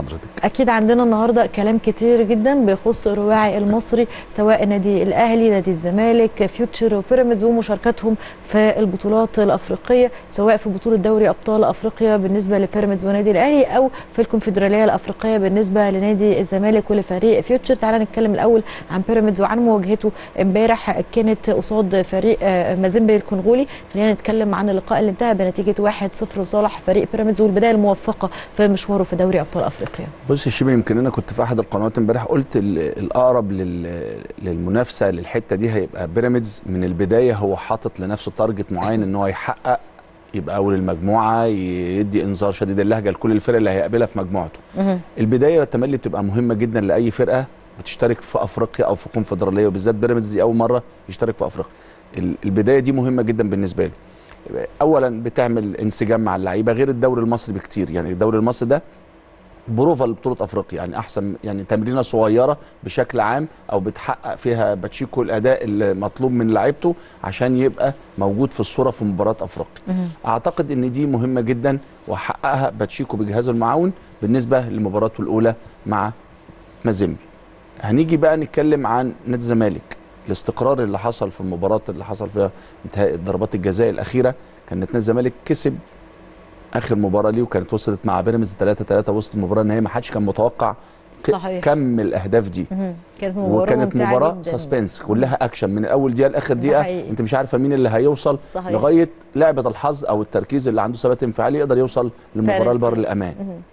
حضرتك اكيد عندنا النهارده كلام كتير جدا بيخص الرواعي المصري سواء نادي الاهلي نادي الزمالك فيوتشر وبيراميدز ومشاركتهم في البطولات الافريقيه سواء في بطوله دوري ابطال افريقيا بالنسبه لبيراميدز ونادي الاهلي او في الكونفدراليه الافريقيه بالنسبه لنادي الزمالك ولفريق فيوتشر تعالى نتكلم الاول عن بيراميدز وعن مواجهته امبارح كانت قصاد فريق آه، مازيمبي الكونغولي خلينا نتكلم عن اللقاء اللي انتهى بنتيجه 1-0 لصالح فريق بيراميدز والبدايه الموفقه في مشواره في دوري ابطال افريقيا بص يا شيماء يمكن انا كنت في احد القنوات امبارح قلت ال- الاقرب لل- للمنافسه للحته دي هيبقى بيراميدز من البدايه هو حاطط لنفسه تارجت معين ان هو يحقق يبقى اول المجموعه يدي انذار شديد اللهجه لكل الفرق اللي هيقابلها في مجموعته البدايه والتملي بتبقى مهمه جدا لاي فرقه بتشترك في افريقيا او في كونفدراليه وبالذات بيراميدز دي اول مره يشترك في افريقيا ال- البدايه دي مهمه جدا بالنسبه لي اولا بتعمل انسجام مع اللعيبه غير الدوري المصري بكتير يعني الدوري المصري ده بروفا لبطوله افريقيا يعني احسن يعني تمرينه صغيره بشكل عام او بتحقق فيها باتشيكو الاداء المطلوب من لعيبته عشان يبقى موجود في الصوره في مباراه افريقيا اعتقد ان دي مهمه جدا وحققها باتشيكو بجهازه المعاون بالنسبه لمباراته الاولى مع مازيمبي هنيجي بقى نتكلم عن نادي الزمالك الاستقرار اللي حصل في المباراه اللي حصل فيها انتهاء ضربات الجزاء الاخيره كانت نادي الزمالك كسب اخر مباراه ليه وكانت وصلت مع بيراميدز 3 3 وسط المباراه ان هي ما حدش كان متوقع ك- صحيح. كم الاهداف دي مهم. كانت مباراه وكانت ممتعة مباراه جداً. سسبنس كلها اكشن من اول دقيقه لاخر ده دقيقه حقيقي. انت مش عارفه مين اللي هيوصل صحيح. لغايه لعبه الحظ او التركيز اللي عنده ثبات انفعالي يقدر يوصل للمباراه فعلاً البر كويس. الامان مهم.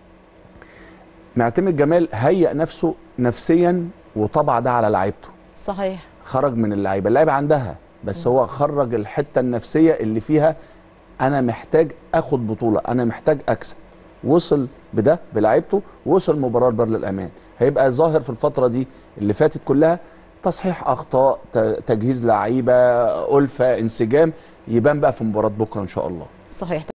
معتمد جمال هيأ نفسه نفسيا وطبع ده على لعيبته صحيح خرج من اللعيبه اللعيبه عندها بس هو خرج الحته النفسيه اللي فيها انا محتاج اخد بطوله انا محتاج اكسب وصل بده بلعيبته وصل مباراه بر للامان هيبقى ظاهر في الفتره دي اللي فاتت كلها تصحيح اخطاء ت- تجهيز لعيبه الفه انسجام يبان بقى في مباراه بكره ان شاء الله صحيح